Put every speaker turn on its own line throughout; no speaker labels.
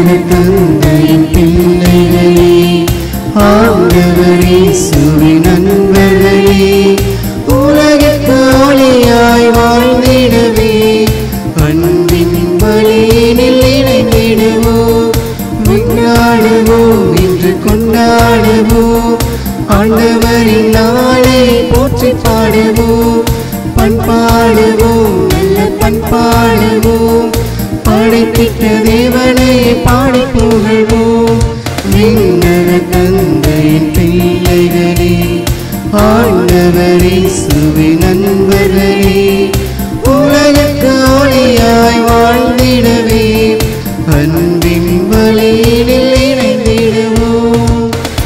தந்தையின் பிள்ளைகளே ஆண்டவரே சுவி நண்பர்களே உலகிற்கு ஒளியாய் வாழ்ந்திடவே அன்பின் வழியினில் இணைந்திடுவோம் கொண்டாடுவோம் என்று கொண்டாடுவோம் ஆண்டவரின் நாளை போற்றி பாடுவோம் பண்பாடுவோம் நல்ல பண்பாடுவோம் படைத்திட்ட தேவனை பாடி புகழ்வோம் விண்ணக தந்தையின் பிள்ளைகளே ஆண்டவரே சுவி நண்பர்களே உலகுக்கு ஒளியாய் வாழ்ந்திடவே அன்பின் வழியினில் இணைந்திடுவோம்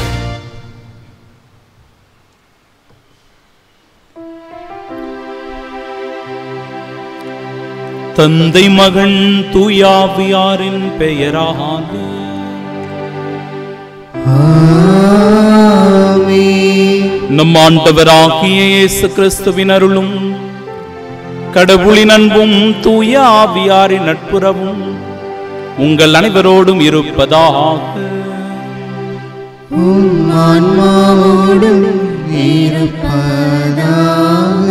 தந்தை மகன் தூயாவியாரின் பெயராக
ஆமென்.
நம் ஆண்டவராகிய இயேசு கிறிஸ்துவின் அருளும் கடவுளின் அன்பும் தூய ஆவியாரின் நட்புறவும் உங்கள் அனைவரோடும் இருப்பதாக
உம் ஆன்மாவோடும் இருப்பதாக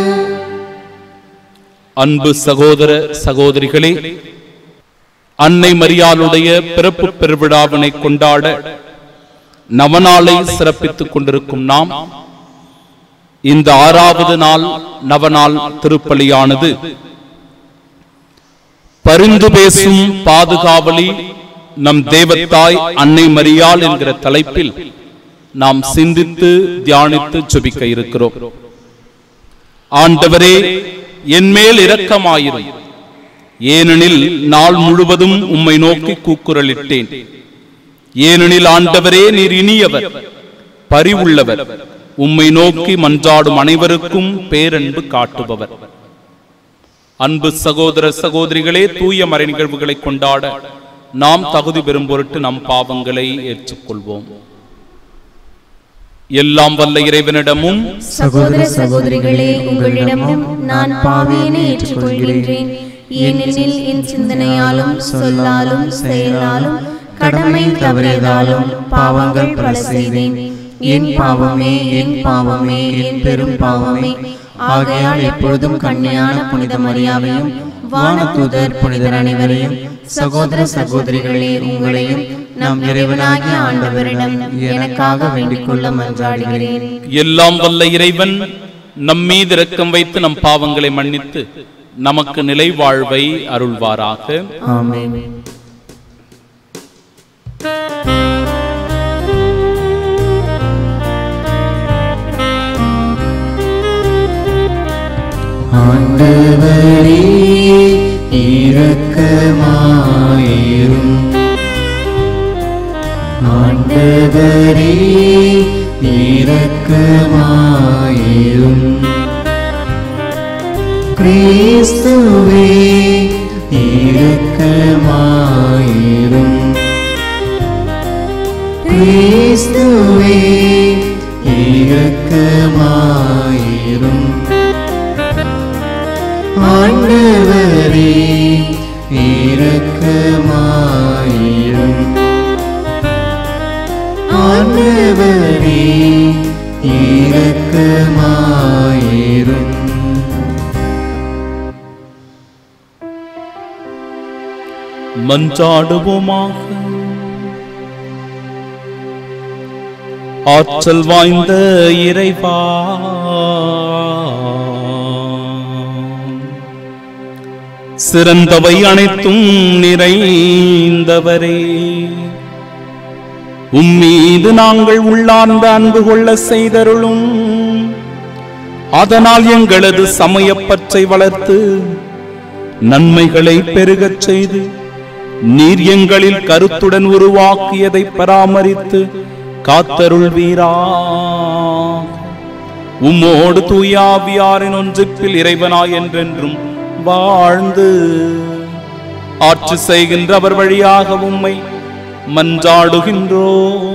அன்பு சகோதர சகோதரிகளே அன்னை மரியாளுடைய பிறப்பு பெருவிழாவினை கொண்டாட நவநாளை சிறப்பித்துக் கொண்டிருக்கும் நாம் இந்த ஆறாவது நாள் நவநாள் திருப்பலியானது பரிந்து பேசும் பாதுகாவலி நம் தேவத்தாய் அன்னை மரியாள் என்கிற தலைப்பில் நாம் சிந்தித்து தியானித்து ஜெபிக்க இருக்கிறோம் ஆண்டவரே என் மேல் இரக்கமாயிரும் ஏனெனில் நாள் முழுவதும் உம்மை நோக்கி கூக்குரலிட்டேன் ஏனெனில் ஆண்டவரே நீர் இனியவர் பரிவுள்ளவர் உம்மை நோக்கி மன்றாடும் அனைவருக்கும் பேரன்பு காட்டுபவர் அன்பு சகோதர சகோதரிகளே தூய மறை நிகழ்வுகளை கொண்டாட நாம் தகுதி பெறும் பொருட்டு நம் பாவங்களை ஏற்றுக்கொள்வோம் எல்லாம் வல்ல இறைவனிடமும்
சகோதர சகோதரிகளே உங்களிடமும் நான் பாவியனை ஏற்றுக்கொள்கின்றேன் ஏனெனில் என் சிந்தனையாலும் சொல்லாலும் செயலாலும் கடமை தவறியதாலும் பாவங்கள் பல செய்தேன் என் பாவமே என் பாவமே என் பெரும் பாவமே ஆகையால் எப்பொழுதும் கண்ணியான புனித மரியாவையும் வானதூதர் புனிதர் அனைவரையும் சகோதர சகோதரிகளே உங்களையும் நம் இறைவனாகிய ஆண்டவரிடம் எனக்காக வேண்டிக் கொள்ள மன்றாடுகிறேன்
எல்லாம் வல்ல இறைவன் நம் மீது இரக்கம் வைத்து நம் பாவங்களை மன்னித்து நமக்கு நிலை வாழ்வை அருள்வாராக
ஆமென்
ஆண்டவரே இரக்கமாயிரும் ஆண்டவரே இரக்கமாயிரும் கிறிஸ்துவே இரக்கமாயிரும் கிறிஸ்துவே இரக்கமாயிரும் ஆண்டவரே இரக்கமாயிரும் ஆண்டவரே இரக்கமாயிரும்
மன்றாடுவோமாக ஆற்றல் வாய்ந்த இறைவா சிறந்தவை அனைத்தும் நிறைந்தவரே உம்மீது நாங்கள் உள்ளார்ந்த அன்பு கொள்ள செய்தருளும் அதனால் எங்களது சமயப்பற்றை வளர்த்து நன்மைகளை பெருகச் செய்து நீர் எங்களில் கருத்துடன் உருவாக்கியதை பராமரித்து காத்தருள்வீரா உம்மோடு தூயாவியாரின் ஒன்றுப்பில் இறைவனாய் என்றென்றும் வாழ்ந்து ஆட்சி செய்கின்ற அவர் வழியாக உம்மை மன்றாடுகின்றோ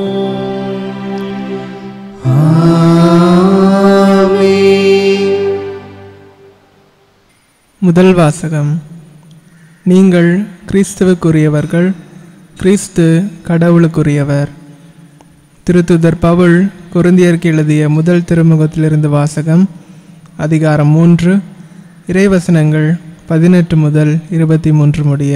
ஆமென்.
முதல் வாசகம் நீங்கள் கிறிஸ்துவுக்குரியவர்கள் கிறிஸ்து கடவுளுக்குரியவர் திருத்துதர் பவுல் கொருந்தியருக்கு எழுதிய முதல் திருமுகத்திலிருந்து வாசகம் அதிகாரம் மூன்று இறைவசனங்கள் பதினெட்டு முதல் இருபத்தி மூன்று முடிய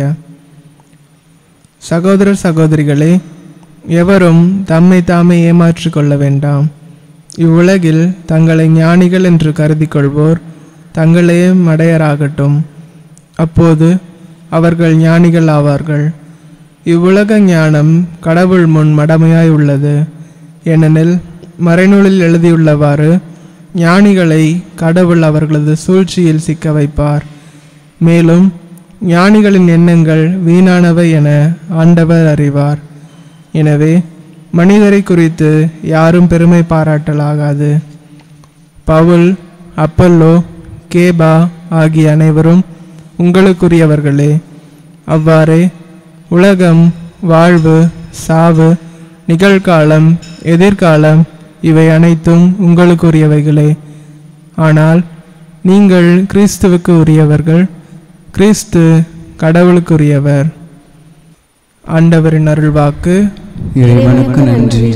சகோதரர் சகோதரிகளே எவரும் தம்மை தாமே ஏமாற்றிக் கொள்ள வேண்டாம் இவ்வுலகில் தங்களை ஞானிகள் என்று கருதி கொள்வோர் தங்களே மடையராகட்டும் அப்போது அவர்கள் ஞானிகள் ஆவார்கள் இவ்வுலக ஞானம் கடவுள் முன் மடமையாய் உள்ளது ஏனெனில் மறைநூலில் எழுதியுள்ளவாறு ஞானிகளை கடவுள் அவர்களது சூழ்ச்சியில் சிக்க வைப்பார் மேலும் ஞானிகளின் எண்ணங்கள் வீணானவை என ஆண்டவர் அறிவார் எனவே மனிதரை குறித்து யாரும் பெருமை பாராட்டலாகாது பவுல் அப்பல்லோ கேபா ஆகிய அனைவரும் உங்களுக்குரியவர்களே அவ்வாறே உலகம் வாழ்வு சாவு நிகழ்காலம் எதிர்காலம் இவை அனைத்தும் உங்களுக்குரியவைகளே ஆனால் நீங்கள் கிறிஸ்துவுக்கு உரியவர்கள் கிறிஸ்து கடவுளுக்குரியவர் ஆண்டவரின் அருள்வாக்கு
இறைவனுக்கு நன்றி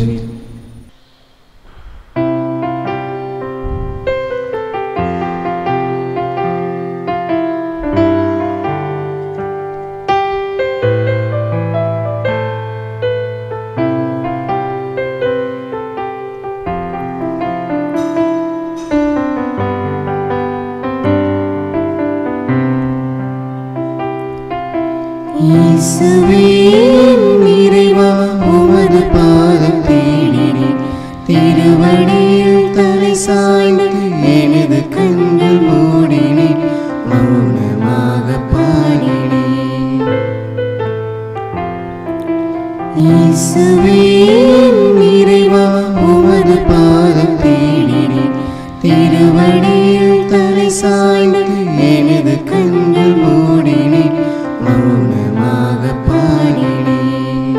இயேசுவே என் இறைவா உமது பாதம் தேடினேன் திருவடியில் தலை சாய்ந்து எனது கண்கள் மூடினேன் மௌனமாக பாடினேன் இயேசுவே என் இறைவா உமது பாதம் தேடினேன் திருவடியில் தலை சாய்ந்து எனது கண்கள் மூடினேன் மௌனமாக பாடினேன்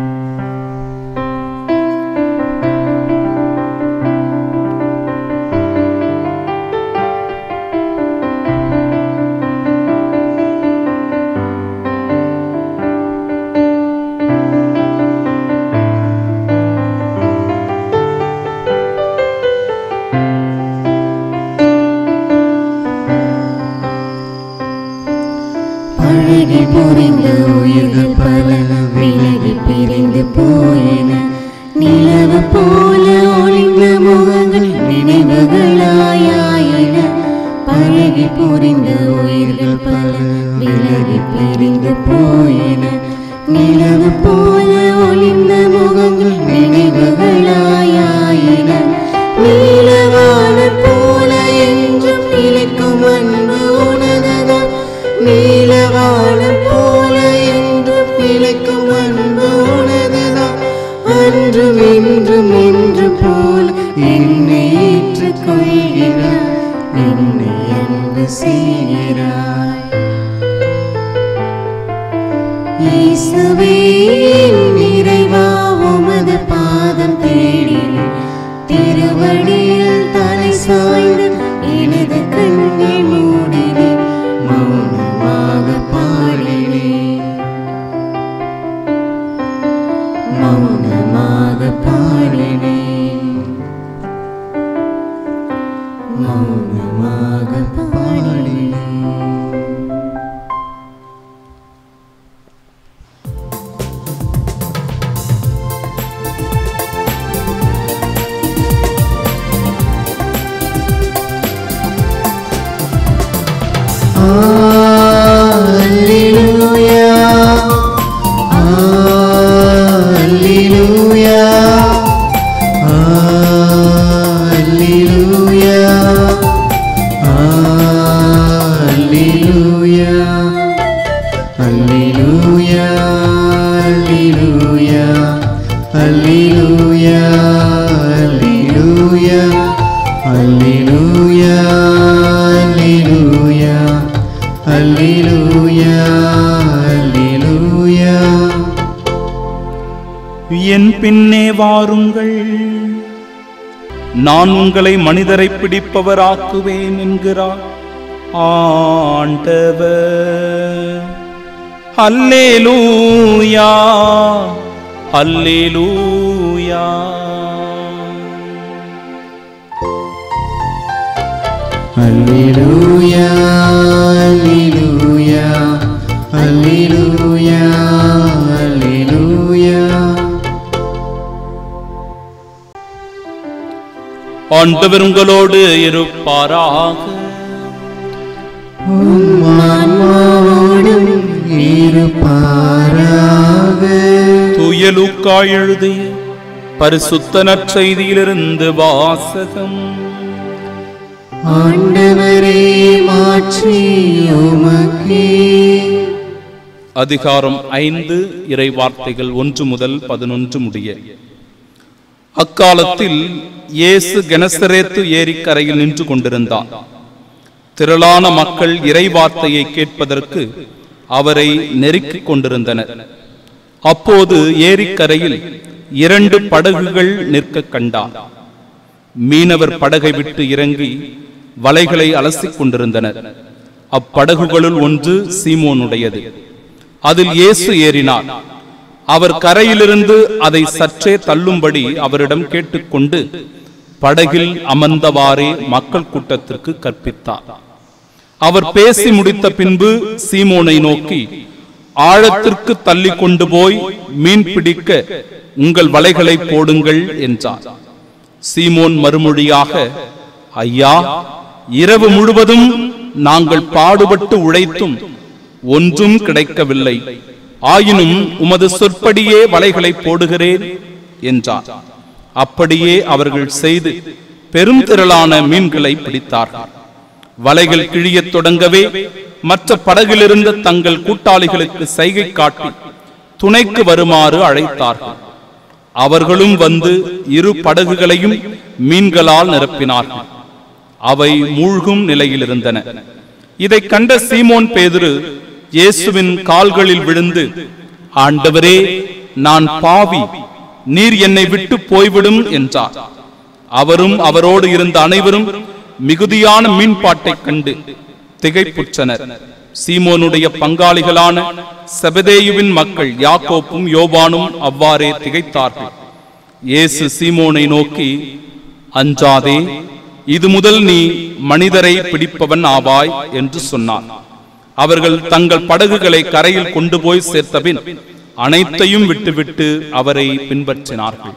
பழகி புரிந்த உயிர்கள் பல விலகி பிரிந்து போயின நிலவு போல ஒளிந்த முகங்கள் நினைவுகளாயின பழகி புரிந்த உயிர்கள் பல விலகி பிரிந்து போயின நிலவு போல ஒளிந்த முகங்கள் நினைவுகளாயின நீலவான போல என்றும் நிலைக்கும் அன்பு உனதுதான் நீலவானம் போல என்றும் நிலைக்கும் அன்பு உனதுதான் அன்றும் இன்றும் என்றும் போல என்னை ஏற்றுக்கொள்கிறாய் என்னை அன்பு செய்கிறாய் இயேசுவே என் இறைவா உமது பாதம் தேடினேன் திருவடியில் தலை சாய்ந்து எனது கண்கள் மூடினேன் மௌனமாக பாடினேன் மௌனமாக பாடினேன் மௌனமாக பாடினேன்
என் பின்னே வாருங்கள் நான் உங்களை மனிதரை பிடிப்பவராக்குவேன் என்கிறார் ஆண்டவர் அல்லேலூயா அல்லேலூயா
அல்லேலூயா அல்லேலூயா அல்லேலூயா அல்லேலூயா
ஆண்டவர் உங்களோடு இருப்பாராக
ஆன்மாவோடும் இருப்பாராக
துயலுக்கா எழுதிய பரிசுத்த நற்செய்தியிலிருந்து வாசகம்
ஆண்டவரே மாற்றி உமக்கே
அதிகாரம் ஐந்து இறை வார்த்தைகள் ஒன்று முதல் பதினொன்று முடிய அக்காலத்தில் இயேசு கெனசரேத்து ஏரிக்கரையில் நின்று கொண்டிருந்தார் திரளான மக்கள் இறை வார்த்தையை கேட்பதற்கு அவரை நெருக்கிக் கொண்டிருந்தனர் அப்போது ஏரிக்கரையில் இரண்டு படகுகள் நிற்க கண்டார் மீனவர் படகை விட்டு இறங்கி வலைகளை அலசிக் கொண்டிருந்தனர் அப்படகுகளுள் ஒன்று சீமோனுடையது அதில் இயேசு ஏறினார் அவர் கரையிலிருந்து அதை சற்றே தள்ளும்படி அவரிடம் கேட்டுக்கொண்டு படகில் அமர்ந்தவாறே மக்கள் கூட்டத்திற்கு கற்பித்தார் அவர் பேசி முடித்த பின்பு சீமோனை நோக்கி ஆழத்திற்கு தள்ளி கொண்டு போய் மீன் பிடிக்க உங்கள் வலைகளை போடுங்கள் என்றார் சீமோன் மறுமொழியாக ஐயா இரவு முழுவதும் நாங்கள் பாடுபட்டு உழைத்தும் ஒன்றும் கிடைக்கவில்லை ஆயினும் உமது சொற்படியே வலைகளை போடுகிறேன் என்றார் அப்படியே அவர்கள் செய்து பெரும் திரளான மீன்களை பிடித்தார்கள் வலைகள் கிழியத் தொடங்கவே மற்ற படகிலிருந்த தங்கள் கூட்டாளிகளுக்கு சைகை காட்டி துணைக்கு வருமாறு அழைத்தார்கள் அவர்களும் வந்து இரு படகுகளையும் மீன்களால் நிரப்பினார்கள் அவை மூழ்கும் நிலையில் இருந்தன இதை கண்ட சீமோன் பேதுரு இயேசுவின் கால்களில் விழுந்து ஆண்டவரே நான் பாவி நீர் என்னை விட்டு போய்விடும் என்றார் அவரும் அவரோடு இருந்த அனைவரும் மிகுதியான மீன்பாட்டைக் கண்டு திகைப்புற்றனர் சீமோனுடைய பங்காளிகளான செபதேயுவின் மக்கள் யாக்கோப்பும் யோவானும் அவ்வாறே திகைத்தார்கள் இயேசு சீமோனை நோக்கி அஞ்சாதே இது முதல் நீ மனிதரை பிடிப்பவன் ஆவாய் என்று சொன்னார் அவர்கள் தங்கள் படகுகளை கரையில் கொண்டு போய் சேர்த்தபின் அனைத்தையும் விட்டுவிட்டு அவரை பின்பற்றினார்கள்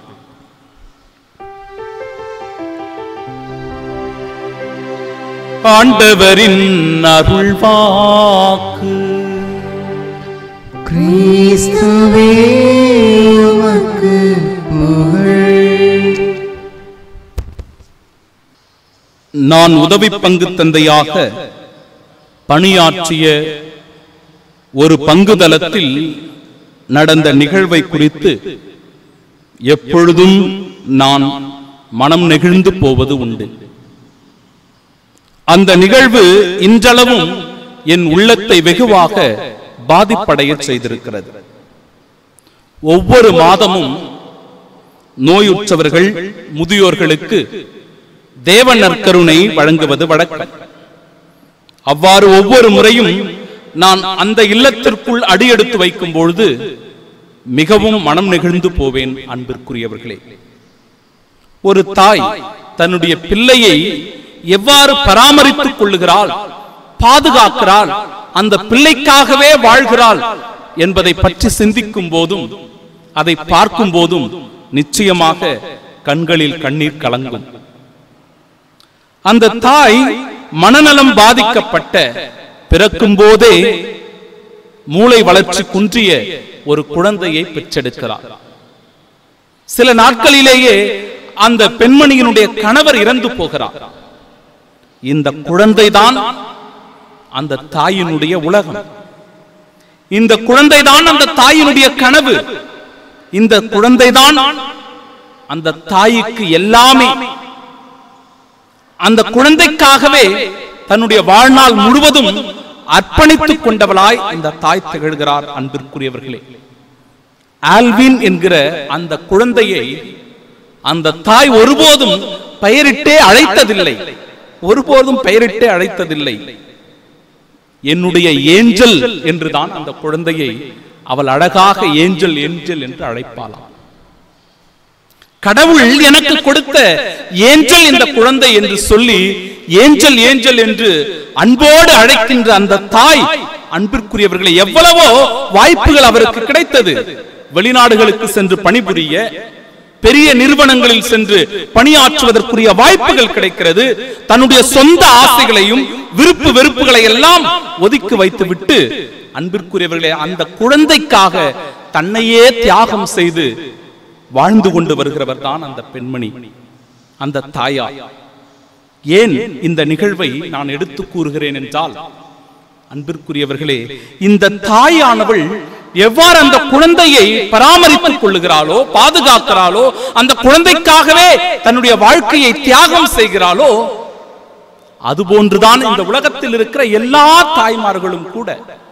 ஆண்டவரின் அருள்வாக்கு
கிறிஸ்துவே உமக்கு புகழ்
நான் உதவி பங்கு தந்தையாக பணியாற்றிய ஒரு பங்குதலத்தில் நடந்த நிகழ்வை குறித்து எப்பொழுதும் நான் மனம் நெகிழ்ந்து போவது உண்டு அந்த நிகழ்வு இன்றளவும் என் உள்ளத்தை வெகுவாக பாதிப்படைய செய்திருக்கிறது ஒவ்வொரு மாதமும் நோயுற்றவர்கள் முதியோர்களுக்கு தேவ நற்கருணை வழங்குவது வழக்கம் அவ்வாறு ஒவ்வொரு முறையும் நான் அந்த இல்லத்திற்குள் அடியெடுத்து வைக்கும் பொழுது மிகவும் மனம் நெகிழ்ந்து போவேன் அன்பிற்குரியவர்களே ஒரு தாய் தன்னுடைய பிள்ளையை எவ்வாறு பராமரித்துக் கொள்ளுகிறாள் பாதுகாக்கிறாள் அந்த பிள்ளைக்காகவே வாழ்கிறாள் என்பதை பற்றி சிந்திக்கும் போதும் அதை பார்க்கும் போதும் நிச்சயமாக கண்களில் கண்ணீர் கலங்கும் அந்த தாய் மனநலம் பாதிக்கப்பட்ட பிறக்கும் போதே மூளை வளர்ச்சி குன்றிய ஒரு குழந்தையை பெற்றெடுக்கிறார் சில நாட்களிலேயே அந்த பெண்மணியினுடைய கணவர் இறந்து போகிறார் இந்த குழந்தைதான் அந்த தாயினுடைய உலகம் இந்த குழந்தைதான் அந்த தாயினுடைய கனவு இந்த குழந்தைதான் அந்த தாய்க்கு எல்லாமே அந்த குழந்தைக்காகவே தன்னுடைய வாழ்நாள் முழுவதும் அர்ப்பணித்துக் கொண்டவளாய் இந்த தாய் திகழ்கிறார் அன்பிற்குரியவர்களே ஆல்வின் என்கிற அந்த குழந்தையை அந்த தாய் ஒருபோதும் பெயரிட்டே அழைத்ததில்லை ஒருபோதும் பெயரிட்டே அழைத்ததில்லை என்னுடைய ஏஞ்சல் என்றுதான் அந்த குழந்தையை அவள் அழகாக ஏஞ்சல் ஏஞ்சல் என்று அழைப்பாளாம் கடவுள் எனக்கு கொடுத்த ஏஞ்சல் இந்த குழந்தை என்று சொல்லி ஏஞ்சல் ஏஞ்சல் என்று அன்போடு அழைக்கின்ற அந்த தாய் அன்பிற்குரியவர்களை எவ்வளவோ வாய்ப்புகள் அவருக்கு கிடைத்தது வெளிநாடுகளுக்கு சென்று பணிபுரிய பெரிய நிறுவனங்களில் சென்று பணியாற்றுவதற்குரிய வாய்ப்புகள் கிடைக்கிறது தன்னுடைய சொந்த ஆசைகளையும் விருப்பு வெறுப்புகளை எல்லாம் ஒதுக்கி வைத்துவிட்டு அன்பிற்குரியவர்களே அந்த குழந்தைக்காக தன்னையே தியாகம் செய்து வாழ்ந்து கொண்டு வருகிறவர் தான் அந்த பெண்மணி அந்த தாயா ஏன் இந்த நிகழ்வை நான் எடுத்து கூறுகிறேன் என்றால் அன்பிற்குரியவர்களே இந்த தாயானவள் எவ்வாறு அந்த குழந்தையை பராமரித்துக் கொள்ளுகிறாளோ பாதுகாக்கிறாளோ அந்த குழந்தைக்காகவே தன்னுடைய வாழ்க்கையை தியாகம் செய்கிறாளோ அதுபோன்றுதான் இந்த உலகத்தில் இருக்கிற எல்லா தாய்மார்களும் கூட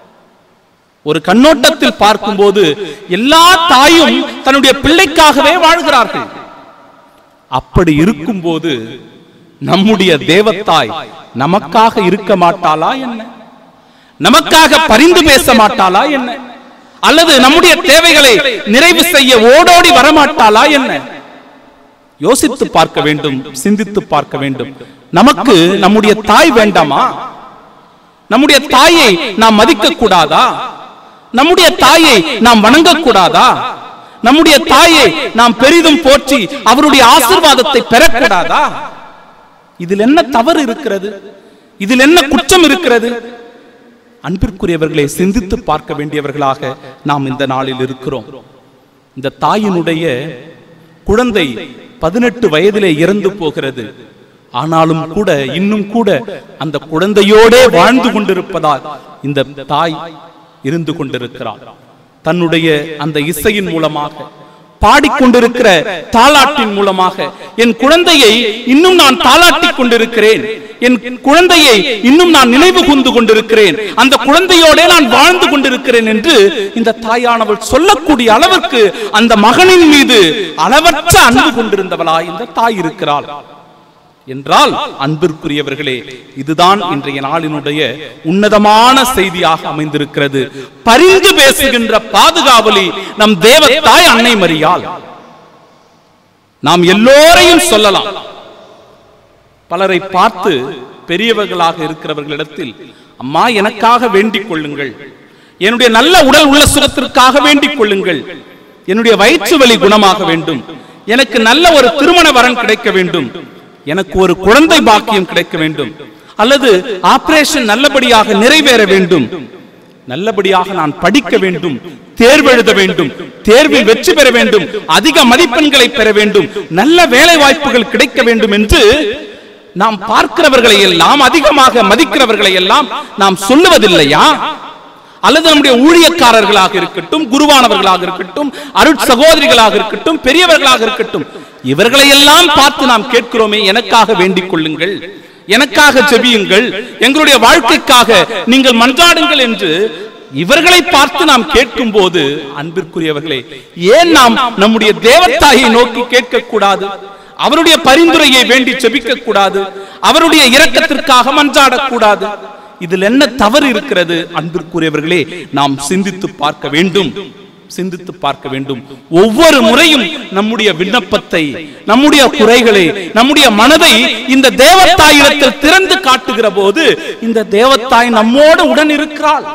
ஒரு கண்ணோட்டத்தில் பார்க்கும்போது எல்லா தாயும் தன்னுடைய பிள்ளைக்காகவே வாழ்கிறார்கள் அப்படி இருக்கும்போது நம்முடைய தேவத்தாய் நமக்காக இருக்க மாட்டாளா என்ன நமக்காக பரிந்து பேச மாட்டாளா என்ன அல்லது நம்முடைய தேவைகளை நிறைவு செய்ய ஓடோடி வரமாட்டாளா என்ன யோசித்து பார்க்க வேண்டும் சிந்தித்து பார்க்க வேண்டும் நமக்கு நம்முடைய தாய் வேண்டாமா நம்முடைய தாயை நாம் மதிக்க கூடாதா நம்முடைய தாயை நாம் வணங்க கூடாதா நம்முடைய தாயை நாம் பெரிதும் போற்றி அவருடைய ஆசிர்வாதத்தை பெறக்கூடாதா இதில் என்ன தவறு இருக்கிறது இதில் என்ன குற்றம் இருக்கிறது அன்பிற்குரியவர்களை சிந்தித்து பார்க்க வேண்டியவர்களாக நாம் இந்த நாளில் இருக்கிறோம் இந்த தாயினுடைய குழந்தை பதினெட்டு வயதிலே இறந்து போகிறது ஆனாலும் கூட இன்னும் கூட அந்த குழந்தையோடே வாழ்ந்து கொண்டிருப்பதால் இந்த தாய் இருந்து கொண்டிருக்கிறார் தன்னுடைய அந்த இசையின் மூலமாக பாடிக்கொண்டிருக்கிற தாலாட்டின் மூலமாக என் குழந்தையை இன்னும் நான் தாலாட்டிக் கொண்டிருக்கிறேன் என் குழந்தையை இன்னும் நான் நினைவு கூர்ந்து கொண்டிருக்கிறேன் அந்த குழந்தையோட நான் வாழ்ந்து கொண்டிருக்கிறேன் என்று இந்த தாயானவள் சொல்லக்கூடிய அளவுக்கு அந்த மகனின் மீது அளவற்ற அன்பு கொண்டிருந்தவளா இந்த தாய் இருக்கிறாள் என்றால் அன்பிற்குரியவர்களே இதுதான் இன்றைய நாளினுடைய உன்னதமான செய்தியாக அமைந்திருக்கிறது பரிந்து பேசுகின்ற பாதுகாவலி நம் தேவத்தாய் அன்னை மரியாள் நாம் எல்லோரையும் சொல்லலாம் பலரை பார்த்து பெரியவர்களாக இருக்கிறவர்களிடத்தில் அம்மா எனக்காக வேண்டிக் கொள்ளுங்கள் என்னுடைய நல்ல உடல் உள்ள சுகத்திற்காக வேண்டிக் கொள்ளுங்கள் என்னுடைய வயிற்று வலி குணமாக வேண்டும் எனக்கு நல்ல ஒரு திருமண வரன் கிடைக்க வேண்டும் எனக்கு ஒரு குழந்தை பாக்கியம் கிடைக்க வேண்டும் அல்லது ஆபரேஷன் நல்லபடியாக நிறைவேற வேண்டும் நல்லபடியாக நான் படிக்க வேண்டும் தேர்வு எழுத வேண்டும் தேர்வில் வெற்றி பெற வேண்டும் அதிக மதிப்பெண்களை பெற வேண்டும் நல்ல வேலை வாய்ப்புகள் கிடைக்க வேண்டும் என்று நாம் பார்க்கிறவர்களை எல்லாம் அதிகமாக மதிக்கிறவர்களை எல்லாம் நாம் சொல்லுவதில்லையா அல்லது நம்முடைய ஊழியக்காரர்களாக இருக்கட்டும் குருவானவர்களாக இருக்கட்டும் அருட் சகோதரிகளாக இருக்கட்டும் பெரியவர்களாக இருக்கட்டும் இவர்களை எல்லாம் பார்த்து நாம் கேட்கிறோமே எனக்காக வேண்டிக் கொள்ளுங்கள் எனக்காக ஜெபியுங்கள் எங்களுடைய வாழ்க்கைக்காக நீங்கள் மன்றாடுங்கள் என்று இவர்களை பார்த்து நாம் கேட்கும் போது அன்பிற்குரியவர்களே ஏன் நாம் நம்முடைய தேவத்தாயை நோக்கி கேட்க கூடாது அவருடைய பரிந்துரையை வேண்டி செபிக்க கூடாது அவருடைய இரக்கத்திற்காக மன்றாடக்கூடாது இதில் என்ன தவறு இருக்கிறது அன்பிற்குரியவர்களே நாம் சிந்தித்து பார்க்க வேண்டும் சிந்தித்து பார்க்க வேண்டும் ஒவ்வொரு முறையும் நம்முடைய விண்ணப்பத்தை நம்முடைய குறைகளை நம்முடைய மனதை இந்த தேவத்தாயிடத்தில் திறந்து காட்டுகிற போது இந்த தேவத்தாய் நம்மோடு உடன் இருக்கிறாள்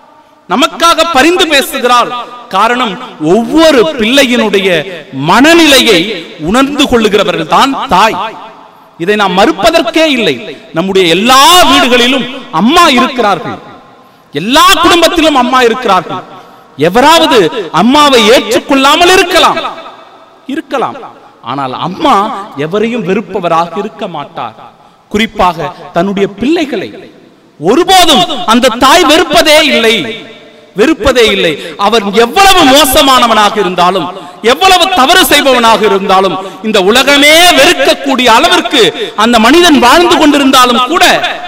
நமக்காக பரிந்து பேசுகிறாள் காரணம் ஒவ்வொரு பிள்ளையினுடைய மனநிலையை உணர்ந்து கொள்ளுகிறவர்கள் தான் தாய் இதை நாம் மறுப்பதற்கே இல்லை நம்முடைய எல்லா வீடுகளிலும் அம்மா இருக்கிறார்கள் எல்லா குடும்பத்திலும் அம்மா இருக்கிறார்கள் எவராவது அம்மாவை ஏற்றுக்கொள்ளாமல் இருக்கலாம் இருக்கலாம் ஆனால் அம்மா எவரையும் வெறுப்பவராக இருக்க மாட்டார் குறிப்பாக தன்னுடைய பிள்ளைகளை ஒருபோதும் அந்த தாய் வெறுப்பதே இல்லை வெறுப்பதே இல்லை அவன் எவ்வளவு மோசமானவனாக இருந்தாலும் எவ்வளவு தவறு செய்பவனாக இருந்தாலும் இந்த உலகமே வெறுக்கக்கூடிய அளவிற்கு அந்த மனிதன் வாழ்ந்து கொண்டிருந்தாலும் கூட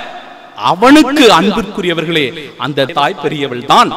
அவனுக்கு அன்பிற்குரியவர்களே அந்த தாய் பெரியவள் தான்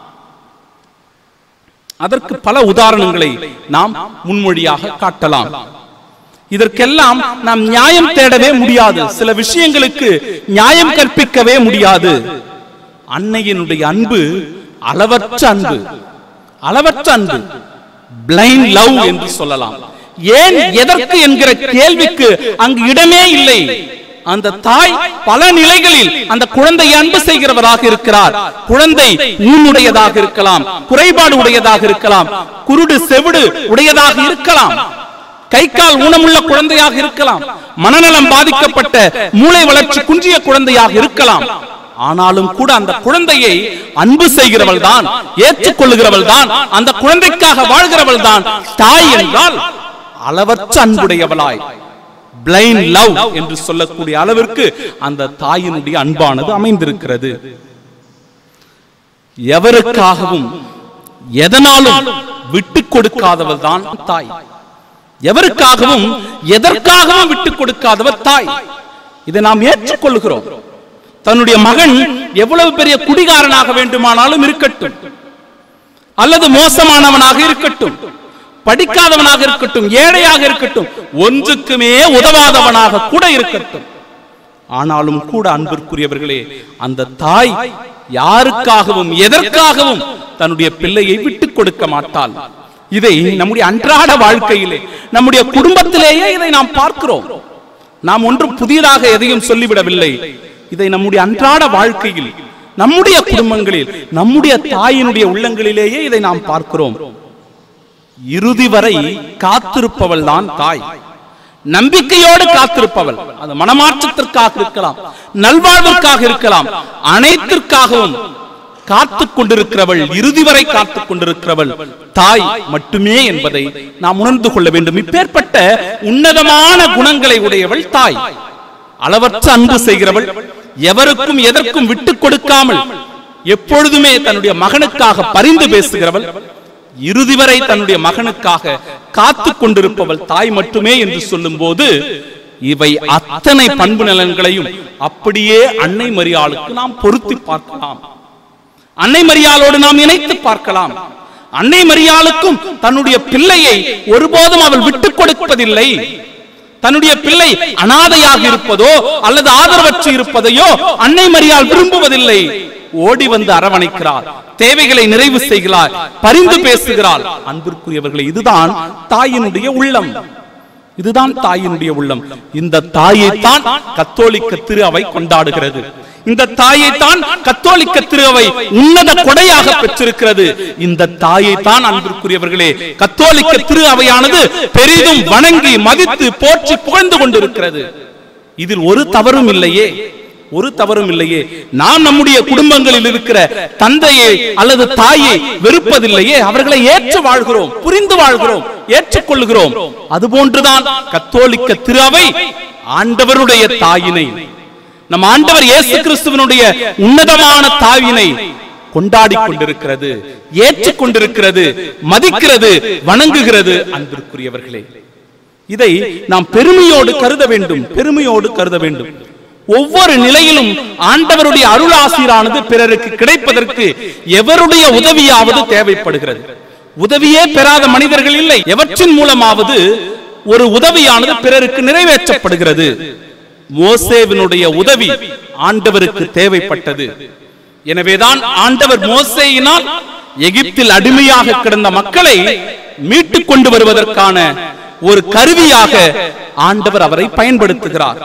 அதற்கு பல உதாரணங்களை நாம் முன்மொழியாக காட்டலாம் இதற்கெல்லாம் நாம் நியாயம் தேடவே முடியாது சில விஷயங்களுக்கு நியாயம் கற்பிக்கவே முடியாது அன்னையினுடைய அன்பு அளவற்ற அன்பு அளவற்ற அன்பு பிளைண்ட் லவ் என்று சொல்லலாம் ஏன் எதற்கு என்கிற கேள்விக்கு அங்கு இடமே இல்லை அந்த தாய் பல நிலைகளில் அந்த குழந்தை அன்பு செய்கிறவராக இருக்கிறார் குழந்தை ஊனுடையதாக இருக்கலாம் குறைபாடு உடையதாக இருக்கலாம் குருடு செவிடு உடையதாக இருக்கலாம் கை கால் ஊனமுள்ள குழந்தையாக இருக்கலாம் மனநலம் பாதிக்கப்பட்ட மூளை வளர்ச்சி குன்றிய குழந்தையாக இருக்கலாம் ஆனாலும் கூட அந்த குழந்தையை அன்பு செய்கிறவள் தான் ஏற்றுக்கொள்ளுகிறவள் தான் அந்த குழந்தைக்காக வாழ்கிறவள் தான் தாய் என்றால் அளவற்ற அன்புடையவளாய் பிளைண்ட் லவ் என்று சொல்லக்கூடிய அளவிற்கு அந்த தாயினுடைய அன்பானது அமைந்திருக்கிறது எவருக்காகவும் எதனாலும் விட்டு கொடுக்காதவள் தான் தாய் எவருக்காகவும் எதற்காகவும் விட்டு கொடுக்காதவர் தாய் இதை நாம் ஏற்றுக்கொள்கிறோம் தன்னுடைய மகன் எவ்வளவு பெரிய குடிகாரனாக வேண்டுமானாலும் இருக்கட்டும் அல்லது மோசமானவனாக இருக்கட்டும் படிக்காதவனாக இருக்கட்டும் ஏழையாக இருக்கட்டும் ஒன்றுக்குமே உதவாதவனாக கூட இருக்கட்டும் ஆனாலும் கூட அன்பிற்குரியவர்களே அந்த தாய் யாருக்காகவும் எதற்காகவும் தன்னுடைய பிள்ளையை விட்டுக் கொடுக்க மாட்டாள் இதை நம்முடைய அன்றாட வாழ்க்கையிலே நம்முடைய குடும்பத்திலேயே இதை நாம் பார்க்கிறோம் நாம் ஒன்றும் புதியதாக எதையும் சொல்லிவிடவில்லை இதை நம்முடைய அன்றாட வாழ்க்கையில் நம்முடைய குடும்பங்களில் நம்முடைய தாயினுடைய உள்ளங்களிலேயே இதை நாம் பார்க்கிறோம் இறுதி வரை காத்திருப்பவள் தான் தாய் நம்பிக்கையோடு காத்திருப்பவள் அது மனமாற்றத்திற்காக இருக்கலாம் நல்வாழ்விற்காக இருக்கலாம் அனைத்திற்காகவும் காத்துக் கொண்டிருக்கிறவள் இறுதி வரை காத்துக் கொண்டிருக்கிறவள் தாய் மட்டுமே என்பதை நாம் உணர்ந்து கொள்ள வேண்டும் இப்பேற்பட்ட உன்னதமான குணங்களை உடையவள் தாய் அளவற்ற அன்பு செய்கிறவள் எவருக்கும் எதற்கும் விட்டுக் கொடுக்காமல் எப்பொழுதுமே தன்னுடைய மகனுக்காக பரிந்து பேசுகிறவள் இறுதி வரை தன்னுடைய மகனுக்காக காத்து கொண்டிருப்பவள் தாய் மட்டுமே என்று சொல்லும் போது இவை அத்தனை பண்பு நலன்களையும் அப்படியே அன்னை மரியாளுக்கு நாம் பொருத்தி பார்க்கலாம் அன்னை மரியாளோடு நாம் இணைத்து பார்க்கலாம் அன்னை மரியாளுக்கும் தன்னுடைய பிள்ளையை ஒருபோதும் அவள் விட்டுக் கொடுப்பதில்லை தன்னுடைய பிள்ளை அனாதையாக இருப்பதோ அல்லது ஆதரவற்று இருப்பதையோ அன்னை மரியாள் விரும்புவதில்லை ஓடி வந்து அரவணைக்கிறார் தேவைகளை நிறைவு செய்கிறார் பரிந்து பேசுகிறாள் அன்பிற்குரியவர்களே இதுதான் தாயினுடைய உள்ளம் இதுதான் தாயினுடைய உள்ளம் இந்த தாயைத்தான் கத்தோலிக்க திரு அவை கொண்டாடுகிறது இந்த தாயைத்தான் கத்தோலிக்க திரு அவை உன்னத கொடையாக பெற்றிருக்கிறது இந்த தாயைத்தான் அன்பிற்குரியவர்களே கத்தோலிக்க திரு அவையானது பெரிதும் வணங்கி மதித்து போற்றி புகழ்ந்து கொண்டிருக்கிறது இதில் ஒரு தவறும் இல்லையே ஒரு தவறும் இல்லையே நாம் நம்முடைய குடும்பங்களில் இருக்கிற தந்தையை அல்லது தாயை வெறுப்பதில்லையே அவர்களை ஏற்று வாழ்கிறோம் புரிந்து வாழ்கிறோம் ஏற்றுக்கொள்கிறோம் அதுபோன்றுதான் கத்தோலிக்க திரு அவை ஆண்டவருடைய தாயினை நம் ஆண்டவர் இயேசு கிறிஸ்துவனுடைய உன்னதமான தாயினை கொண்டாடி கொண்டிருக்கிறது ஏற்றுக் கொண்டிருக்கிறது மதிக்கிறது வணங்குகிறது அன்பிற்குரியவர்களே இதை நாம் பெருமையோடு கருத வேண்டும் பெருமையோடு கருத வேண்டும் ஒவ்வொரு நிலையிலும் ஆண்டவருடைய அருளாசிரானது பிறருக்கு கிடைப்பதற்கு எவருடைய உதவியாவது தேவைப்படுகிறது உதவியே பெறாத மனிதர்கள் இல்லை எவற்றின் மூலமாவது ஒரு உதவியானது பிறருக்கு நிறைவேற்றப்படுகிறது மோசேவினுடைய உதவி ஆண்டவருக்கு தேவைப்பட்டது எனவேதான் ஆண்டவர் மோசேயினால் எகிப்தில் அடிமையாக கிடந்த மக்களை மீட்டுக் கொண்டு வருவதற்கான ஒரு கருவியாக ஆண்டவர் அவரை பயன்படுத்துகிறார்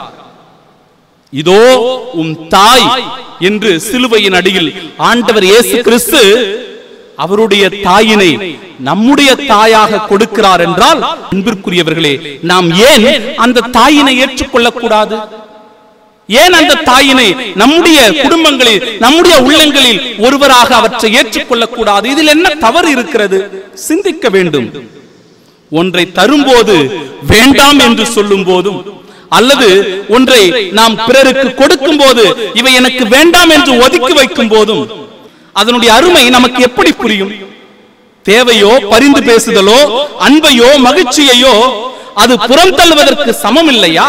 இதோ உம் தாய் என்று சிலுவையின் அடியில் ஆண்டவர் இயேசு கிறிஸ்து அவருடைய தாயினை நம்முடைய தாயாக கொடுக்கிறார் என்றால் அன்பிற்குரியவர்களே நாம் ஏன் அந்த தாயினை ஏற்றுக்கொள்ளக் கூடாது ஏன் அந்த தாயினை நம்முடைய குடும்பங்களில் நம்முடைய உள்ளங்களில் ஒருவராக அவற்றை ஏற்றுக்கொள்ளக் கூடாது இதில் என்ன தவறு இருக்கிறது சிந்திக்க வேண்டும் ஒன்றை தரும்போது வேண்டாம் என்று சொல்லும் போதும் அல்லது ஒன்றை நாம் பிறருக்கு கொடுக்கும் போது இவை எனக்கு வேண்டாம் என்று ஒதுக்கி வைக்கும் போதும் அதனுடைய அருமை நமக்கு எப்படி புரியும் தேவையோ பரிந்து பேசுதலோ அன்பையோ மகிழ்ச்சியையோ அது புறம் தள்ளுவதற்கு சமம் இல்லையா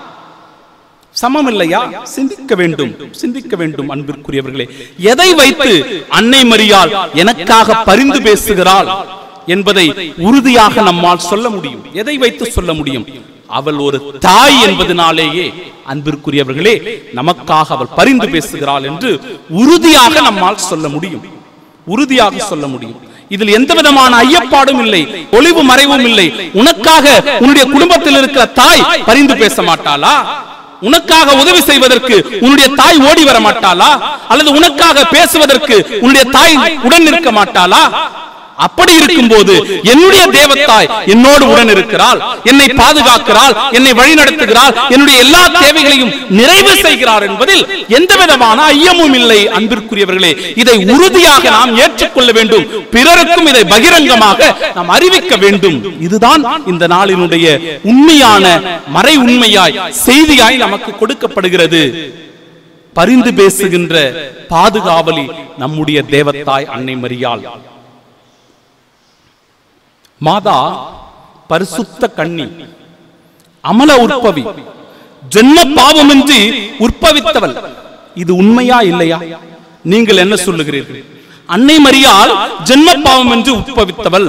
சமம் இல்லையா சிந்திக்க வேண்டும் சிந்திக்க வேண்டும் அன்பிற்குரியவர்களே எதை வைத்து அன்னை மரியாள் எனக்காக பரிந்து பேசுகிறாள் என்பதை உறுதியாக நம்மால் சொல்ல முடியும் எதை வைத்து சொல்ல முடியும் அவள் ஒரு தாய் என்பதனாலேயே அன்பிற்குரியவர்களே நமக்காக அவள் பரிந்து பேசுகிறாள் என்று உறுதியாக நம்மால் சொல்ல முடியும் உறுதியாக சொல்ல முடியும் இதில் எந்த விதமான ஐயப்பாடும் இல்லை ஒளிவு மறைவும் இல்லை உனக்காக உன்னுடைய குடும்பத்தில் இருக்கிற தாய் பரிந்து பேச மாட்டாளா உனக்காக உதவி செய்வதற்கு உன்னுடைய தாய் ஓடி வர மாட்டாளா அல்லது உனக்காக பேசுவதற்கு உன்னுடைய தாய் உடன் நிற்க மாட்டாளா அப்படி இருக்கும்போது என்னுடைய தேவத்தாய் என்னோடு உடன் இருக்கிறாள் என்னை பாதுகாக்கிறாள் என்னை வழிநடத்துகிறாள் என்னுடைய எல்லா தேவைகளையும் நிறைவு செய்கிறார் என்பதில் எந்த விதமான ஐயமும் இல்லை அன்பிற்குரியவர்களே இதை உறுதியாக நாம் ஏற்றுக்கொள்ள வேண்டும் பிறருக்கும் இதை பகிரங்கமாக நாம் அறிவிக்க வேண்டும் இதுதான் இந்த நாளினுடைய உண்மையான மறை உண்மையாய் செய்தியாய் நமக்கு கொடுக்கப்படுகிறது பரிந்து பேசுகின்ற பாதுகாவலி நம்முடைய தேவத்தாய் அன்னை மரியாள் மாதா பரிசுத்த கண்ணி அமல உற்பவி ஜென்ம பாவமின்றி உற்பவித்தவள் இது உண்மையா இல்லையா நீங்கள் என்ன சொல்லுகிறீர்கள் அன்னை மரியாள் ஜென்ம பாவம் என்று உற்பவித்தவள்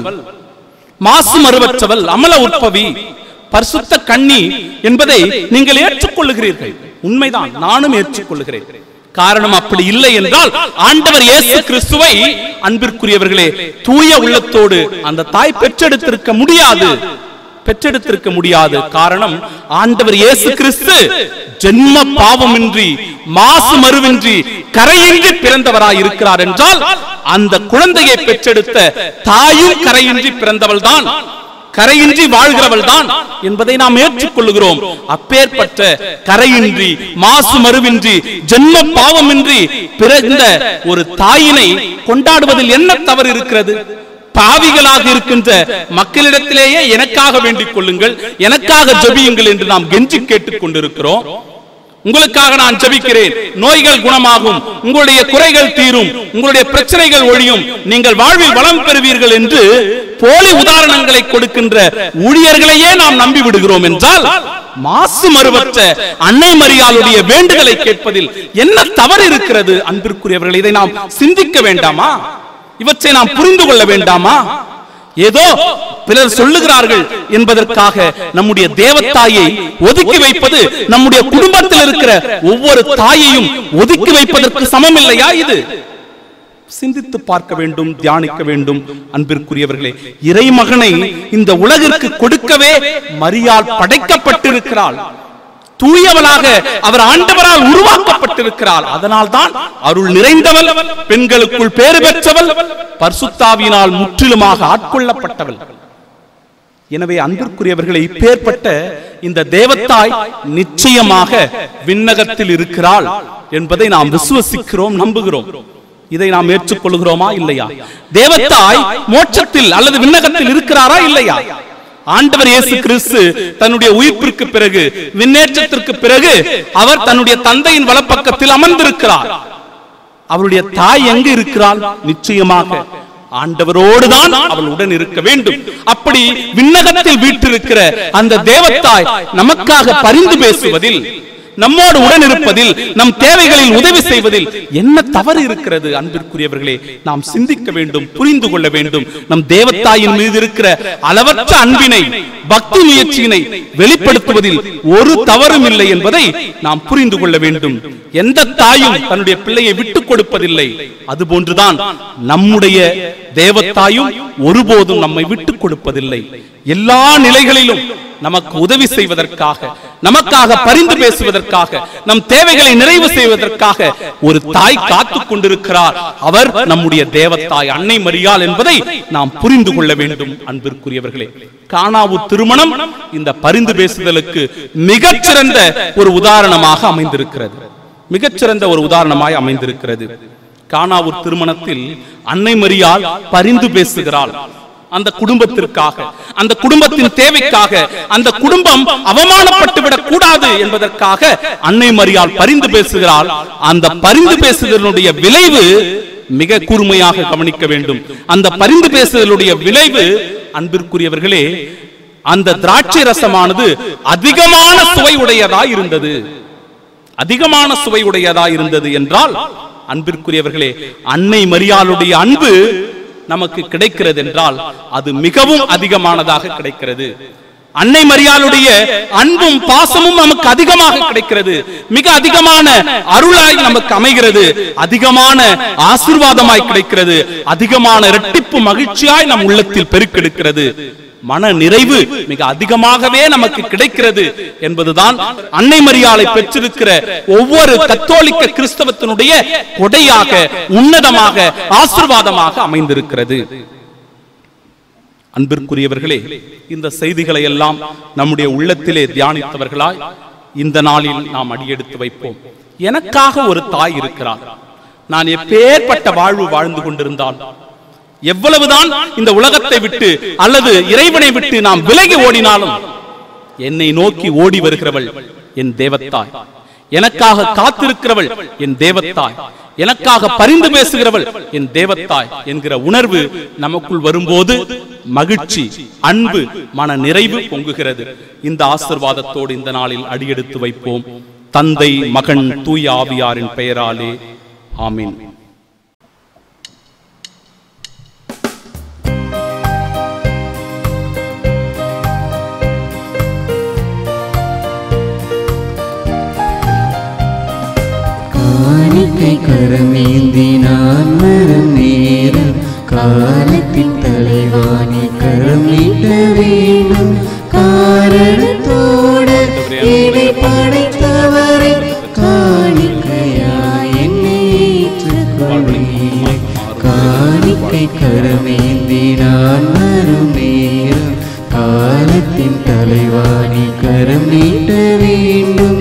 மாசு மறுவற்றவள் அமல உற்பவி பரிசுத்த கண்ணி என்பதை நீங்கள் ஏற்றுக்கொள்ளுகிறீர்கள் உண்மைதான் நானும் ஏற்றுக்கொள்ளுகிறேன் காரணம் அப்படி இல்லை என்றால் ஆண்டவர் இயேசு கிறிஸ்துவை அன்பிற்குரியவர்களே தூய உள்ளத்தோடு அந்த தாய் பெற்றெடுத்திருக்க முடியாது பெற்றெடுத்திருக்க முடியாது காரணம் ஆண்டவர் இயேசு கிறிஸ்து ஜென்ம பாவமின்றி மாசு மறுவின்றி கரையின்றி பிறந்தவராய் இருக்கிறார் என்றால் அந்த குழந்தையை பெற்றெடுத்த தாயும் கரையின்றி பிறந்தவள் தான் கரையின்றி வாழ்கிறவள் தான் என்பதை நாம் ஏற்றுக்கொள்ளுகிறோம் அப்பேற்பட்ட கரையின்றி மாசு மறுவின்றி ஜென்ம பாவமின்றி பிறந்த ஒரு தாயினை கொண்டாடுவதில் என்ன தவறு இருக்கிறது பாவிகளாக இருக்கின்ற மக்களிடத்திலேயே எனக்காக வேண்டிக் கொள்ளுங்கள் எனக்காக ஜெபியுங்கள் என்று நாம் கெஞ்சி கேட்டுக் கொண்டிருக்கிறோம் உங்களுக்காக நான் ஜெபிக்கிறேன் நோய்கள் குணமாகும் உங்களுடைய குறைகள் தீரும் உங்களுடைய பிரச்சனைகள் ஒழியும் நீங்கள் வாழ்வில் வளம் பெறுவீர்கள் என்று போலி உதாரணங்களை கொடுக்கின்ற ஊழியர்களையே நாம் நம்பி விடுகிறோம் என்றால் மாசு மறுவற்ற அன்னை மரியாளுடைய வேண்டுதலை கேட்பதில் என்ன தவறு இருக்கிறது அன்பிற்குரியவர்கள் இதை நாம் சிந்திக்க வேண்டாமா இவற்றை நாம் புரிந்து கொள்ள வேண்டாமா ஏதோ பிறர் சொல்லுகிறார்கள் என்பதற்காக நம்முடைய தேவத்தாயை ஒதுக்கி வைப்பது நம்முடைய குடும்பத்தில் இருக்கிற ஒவ்வொரு தாயையும் ஒதுக்கி வைப்பதற்கு சமம் இல்லையா இது சிந்தித்து பார்க்க வேண்டும் தியானிக்க வேண்டும் அன்பிற்குரியவர்களே இறைமகனை இந்த உலகிற்கு கொடுக்கவே மரியாள் படைக்கப்பட்டிருக்கிறாள் தூயவளாக அவர் ஆண்டவரால் உருவாக்கப்பட்டிருக்கிறார் அதனால் தான் அருள் நிறைந்தவள் பெண்களுக்குள் பேறு பெற்றவள் பர்சுத்தாவினால் முற்றிலுமாக ஆட்கொள்ளப்பட்டவள் எனவே அன்பிற்குரியவர்களை இப்பேற்பட்ட இந்த தேவத்தாய் நிச்சயமாக விண்ணகத்தில் இருக்கிறாள் என்பதை நாம் விசுவசிக்கிறோம் நம்புகிறோம் இதை நாம் ஏற்றுக்கொள்கிறோமா இல்லையா தேவத்தாய் மோட்சத்தில் அல்லது விண்ணகத்தில் இருக்கிறாரா இல்லையா ஆண்டவர் இயேசு கிறிஸ்து தன்னுடைய உயிர்ப்பிற்கு பிறகு விண்ணேற்றத்திற்கு பிறகு அவர் தன்னுடைய தந்தையின் வலப்பக்கத்தில் அமர்ந்திருக்கிறார் அவருடைய தாய் எங்கு இருக்கிறாள் நிச்சயமாக ஆண்டவரோடு தான் அவள் உடன் இருக்க வேண்டும் அப்படி விண்ணகத்தில் வீற்றிருக்கிற அந்த தேவத்தாய் நமக்காக பரிந்து பேசுவதில் நம்மோடு உடன் இருப்பதில் நம் தேவைகளில் உதவி செய்வதில் என்ன தவறு இருக்கிறது அன்பிற்குரியவர்களே நாம் சிந்திக்க வேண்டும் புரிந்து கொள்ள வேண்டும் நம் தேவத்தாயின் மீது இருக்கிற அளவற்ற அன்பினை பக்தி முயற்சியினை வெளிப்படுத்துவதில் ஒரு தவறும் இல்லை என்பதை நாம் புரிந்து கொள்ள வேண்டும் எந்த தாயும் தன்னுடைய பிள்ளையை விட்டுக் கொடுப்பதில்லை அதுபோன்றுதான் நம்முடைய தேவத்தாயும் ஒருபோதும் நம்மை விட்டுக் கொடுப்பதில்லை எல்லா நிலைகளிலும் நமக்கு உதவி செய்வதற்காக நமக்காக பரிந்து பேசுவதற்காக நம் தேவைகளை நிறைவு செய்வதற்காக ஒரு தாய் காத்துக் கொண்டிருக்கிறார் அவர் நம்முடைய தேவத்தாய் அன்னை மரியாள் என்பதை நாம் புரிந்து கொள்ள வேண்டும் அன்பிற்குரியவர்களே காணாவு திருமணம் இந்த பரிந்து பேசுதலுக்கு மிகச்சிறந்த ஒரு உதாரணமாக அமைந்திருக்கிறது மிகச்சிறந்த ஒரு உதாரணமாய் அமைந்திருக்கிறது காணாவூர் திருமணத்தில் அன்னை மரியாள் பரிந்து பேசுகிறாள் அந்த குடும்பத்திற்காக அந்த குடும்பத்தின் தேவைக்காக அந்த குடும்பம் அவமானப்பட்டு விடக் கூடாது என்பதற்காக அன்னை மரியாள் பரிந்து பேசுகிறாள் அந்த பரிந்து பேசுதலுடைய விளைவு மிக கூர்மையாக கவனிக்க வேண்டும் அந்த பரிந்து பேசுதலுடைய விளைவு அன்பிற்குரியவர்களே அந்த திராட்சை ரசமானது அதிகமான சுவை உடையதாய் இருந்தது அதிகமான சுவை உடையதா இருந்தது என்றால் அன்பிற்குரியவர்களே அன்னை மரியாளுடைய அன்பு நமக்கு கிடைக்கிறது என்றால் அது மிகவும் அதிகமானதாக கிடைக்கிறது அன்னை மரியாளுடைய அன்பும் பாசமும் நமக்கு அதிகமாக கிடைக்கிறது மிக அதிகமான அருளாய் நமக்கு அமைகிறது அதிகமான ஆசீர்வாதமாய் கிடைக்கிறது அதிகமான இரட்டிப்பு மகிழ்ச்சியாய் நம் உள்ளத்தில் பெருக்கெடுக்கிறது மன நிறைவு மிக அதிகமாகவே நமக்கு கிடைக்கிறது என்பதுதான் அன்னை மரியாளை பெற்றிருக்கிற ஒவ்வொரு கத்தோலிக்க கிறிஸ்தவத்தினுடைய கொடையாக உன்னதமாக ஆசீர்வாதமாக அமைந்திருக்கிறது அன்பிற்குரியவர்களே இந்த செய்திகளை எல்லாம் நம்முடைய உள்ளத்திலே தியானித்தவர்களாய் இந்த நாளில் நாம் அடியெடுத்து வைப்போம் எனக்காக ஒரு தாய் இருக்கிறார் நான் எப்பேற்பட்ட வாழ்வு வாழ்ந்து கொண்டிருந்தால் எவ்வளவுதான் இந்த உலகத்தை விட்டு அல்லது இறைவனை விட்டு நாம் விலகி ஓடினாலும் என்னை நோக்கி ஓடி வருகிறவள் என் தேவத்தாய் எனக்காக காத்திருக்கிறவள் என் தேவத்தாய் எனக்காக பரிந்து பேசுகிறவள் என் தேவத்தாய் என்கிற உணர்வு நமக்குள் வரும்போது மகிழ்ச்சி அன்பு மன நிறைவு பொங்குகிறது இந்த ஆசிர்வாதத்தோடு இந்த நாளில் அடியெடுத்து வைப்போம் தந்தை மகன் தூய ஆவியாரின் பெயராலே ஆமீன்
காணிக்கை கரமேந்தி நான் வரும் நேரம் காலத்தின் தலைவாணி கரம் நீட்ட வேண்டும் காரணத்தோடு இதை படைத்தவரை காணிக்கையாய் என்னை ஏற்றுக்கொள்வீர் காணிக்கை கரமேந்தி நான் வரும் நேரம் காலத்தின் தலைவாணி கரம் நீட்ட வேண்டும்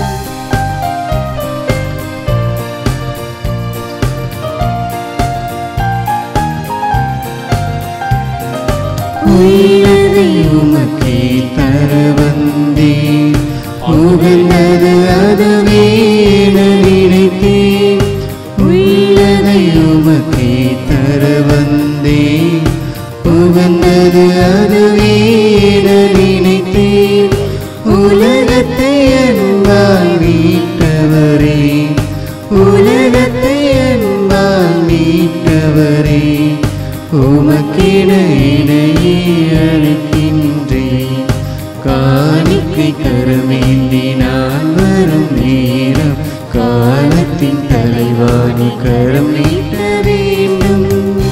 உள்ளதை உமக்கே தர வந்தேன் உகந்தது அதுவே என நினைத்தேன் உள்ளதை உமக்கே தர வந்தேன் உகந்தது அதுவே என நினைத்தேன் உலகத்தை அன்பால் மீட்டவரே உலகத்தை அன்பால் மீட்டவரே உமக்கிட இணையே அழைக்கின்றேன் காணிக்கை கரமேந்தி நான் வரும் நேரம் காலத்தின் தலைவாணி கரம் நீட்ட வேண்டும்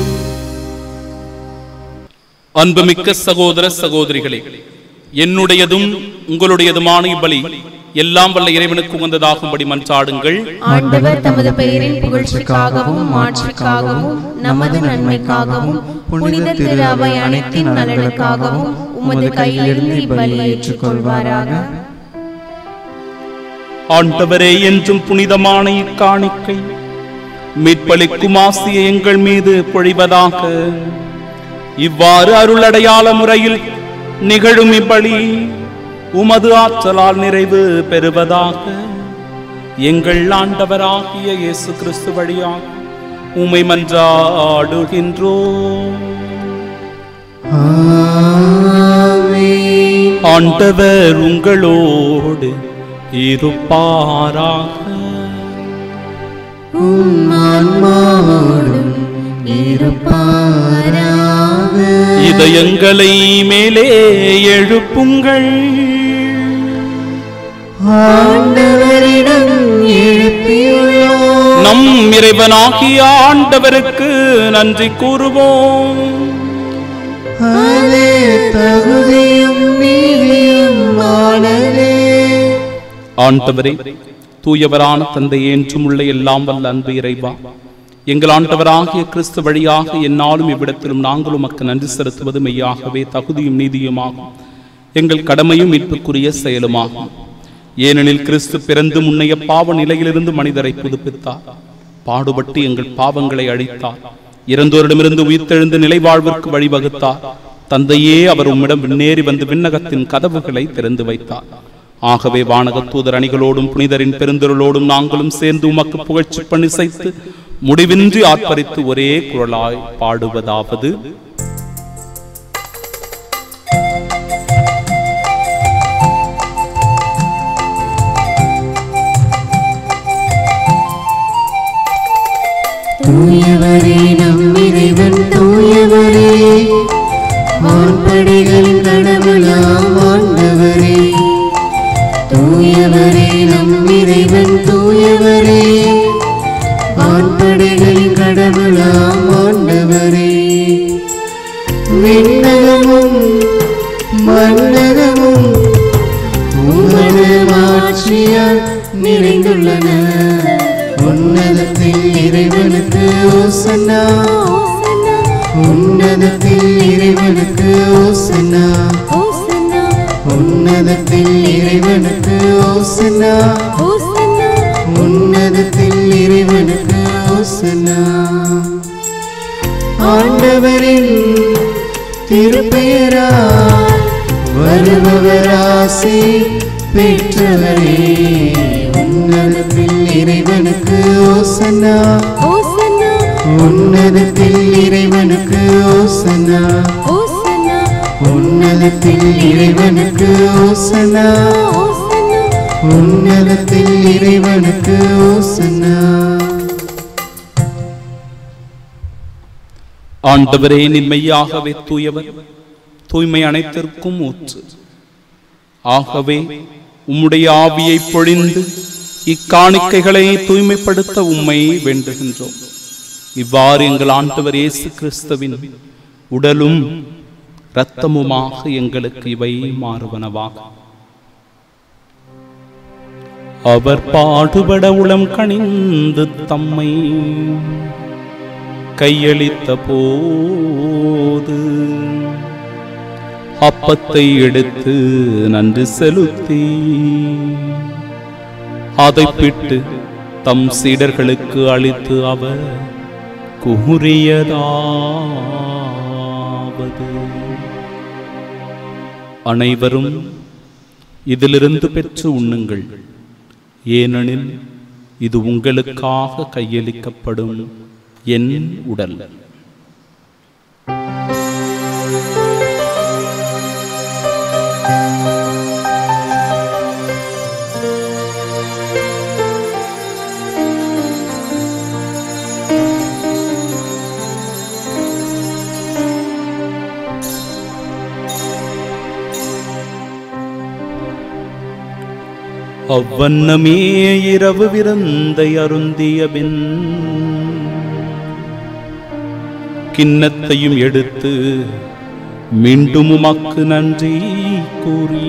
அன்புமிக்க சகோதர சகோதரிகளே என்னுடையதும் உங்களுடையதுமான இப்பலி எல்லாம் வல்ல இறைவனுக்கு உகந்ததாகும்படி மன்றாடுங்கள்
ஆண்டவர் தமது பெயரின் புகழ்ச்சிக்காகவும் மாட்சிக்காகவும் நமது நன்மைக்காகவும் புனித திரு அவை அனைத்தின் நலனுக்காகவும் உமது கையிலிருந்து இப்பலியை ஏற்றுக்கொள்வாராக
ஆண்டவரே என்றும் புனிதமான இக்காணிக்கை மீட்பளிக்கும் ஆசியை எங்கள் மீது பொழிவதாக இவ்வாறு அருளடையாள முறையில் நிகழும் இப்பலி உமது ஆற்றலால் நிறைவு பெறுவதாக எங்கள் ஆண்டவராகிய இயேசு கிறிஸ்து வழியாக உமை மன்றாடுகின்றோம்
ஆமென்.
ஆண்டவர் உங்களோடு இருப்பாராக
உம் ஆன்மாவோடும் இருப்பாராக
இதயங்களை மேலே எழுப்புங்கள்
ஆண்டவரிடம் எழுப்பியுள்ளோம்
நம் இறைவனாகிய ஆண்டவருக்கு நன்றி கூறுவோம்
அது தகுதியும் நீதியுமானதே
ஆண்டவரே தூயவரான தந்தை என்றும் உள்ள எல்லாம் வல்ல அன்பு இறைவா எங்கள் ஆண்டவராகிய கிறிஸ்து வழியாக எந்நாளும் இவ்விடத்திலும் நாங்கள் உமக்கு நன்றி செலுத்துவது மெய்யாகவே தகுதியும் நீதியுமாகும் எங்கள் கடமையும் மீட்புக்குரிய செயலுமாகும் ஏனெனில் கிறிஸ்து பிறந்து முன்னைய பாவ நிலையிலிருந்து மனிதரை புதுப்பித்தார் பாடுபட்டு எங்கள் பாவங்களை அழித்தார் இறந்தோரிடமிருந்து உயிர்த்தெழுந்து நிலைவாழ்விற்கு வழிவகுத்தார் தந்தையே அவர் உம்மிடம் விண்ணேறி வந்து விண்ணகத்தின் கதவுகளை திறந்து வைத்தார் ஆகவே வானகத் தூதர் அணிகளோடும் புனிதரின் பெருந்தொருளோடும் நாங்களும் சேர்ந்து உமக்கு புகழ்ச்சி பண்ணி செய்து முடிவின்றி ஆர்ப்பரித்து ஒரே குரலாய் பாடுவதாவது
தூயவரே நம் இறைவன் தூயவரே வான்படைகளின் கடவுளாம் மன்னகமும் உமது மாட்சியால் நிறைந்துள்ளன உன்னதத்தில் இறைவனுக்கு ஓசன்னா உன்னதத்தில் இறைவனுக்கு ஓசன்னா உன்னதத்தில் இறைவனுக்கு ஓசன்னா உன்னதத்தில் இறைவனுக்கு ஓசன்னா ஆண்டவரின் திருப்பெயரால் வருபவராசி பெற்றவரே உன்னதத்தில் இறைவனுக்கு ஓசன்னா உன்னதத்தில் இறைவனுக்கு ஓசன்னா உன்னதத்தில் இறைவனுக்கு ஓசன்னா உன்னதத்தில் இறைவனுக்கு ஓசன்னா
ஆண்டவரே நின்மையாகவே தூயவர் தூய்மை அனைத்திற்கும் ஊற்று ஆகவே உம்முடைய ஆவியை பொழிந்து இக்காணிக்கைகளை தூய்மைப்படுத்த உம்மை வேண்டுகின்றோம் இவ்வாறு எங்கள் ஆண்டவர் இயேசு கிறிஸ்துவின் உடலும் இரத்தமுமாக எங்களுக்கு இவை மாறுவனவாக அவர் பாடுபட உளம் கனிந்து தம்மை கையளித்த போது அப்பத்தை எடுத்து நன்றி செலுத்தி அதை பிட்டு தம் சீடர்களுக்கு அளித்து அவர் கூறியதாவது அனைவரும் இதிலிருந்து பெற்று உண்ணுங்கள் ஏனெனில் இது உங்களுக்காக கையளிக்கப்படும் என் உடல் அவ்வண்ணமே இரவு விருந்தை அருந்திய பின் கிண்ணத்தையும் எடுத்து மீண்டும் உமக்கு நன்றி கூறி